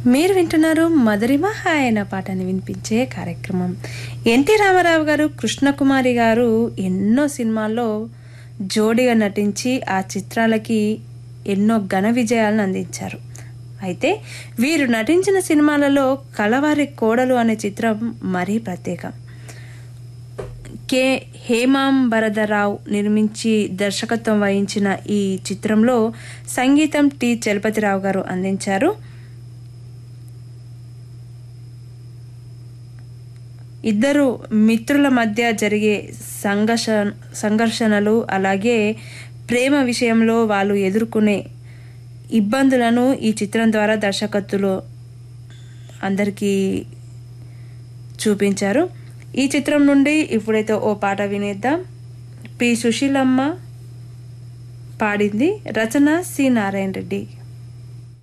మీరు వింటున్నారు మధురిమ హాయన పాటని వినిపించే కార్యక్రమం ఎన్టీ రామారావు గారు కృష్ణకుమారి గారు ఎన్నో సినిమాల్లో జోడిగా నటించి ఆ చిత్రాలకి ఎన్నో ఘన విజయాలను అందించారు అయితే వీరు నటించిన సినిమాలలో కలవారి కోడలు అనే చిత్రం మరీ ప్రత్యేకం కె హేమాంబరదరావు నిర్మించి దర్శకత్వం వహించిన ఈ చిత్రంలో సంగీతం టి చలపతిరావు గారు అందించారు ఇద్దరు మిత్రుల మధ్య జరిగే సంఘర్ష సంఘర్షణలు అలాగే ప్రేమ విషయంలో వాళ్ళు ఎదుర్కొనే ఇబ్బందులను ఈ చిత్రం ద్వారా దర్శకత్తులు అందరికీ చూపించారు ఈ చిత్రం నుండి ఇప్పుడైతే ఓ పాట వినేద్దాం పి సుశీలమ్మ పాడింది రచన సి నారాయణ రెడ్డి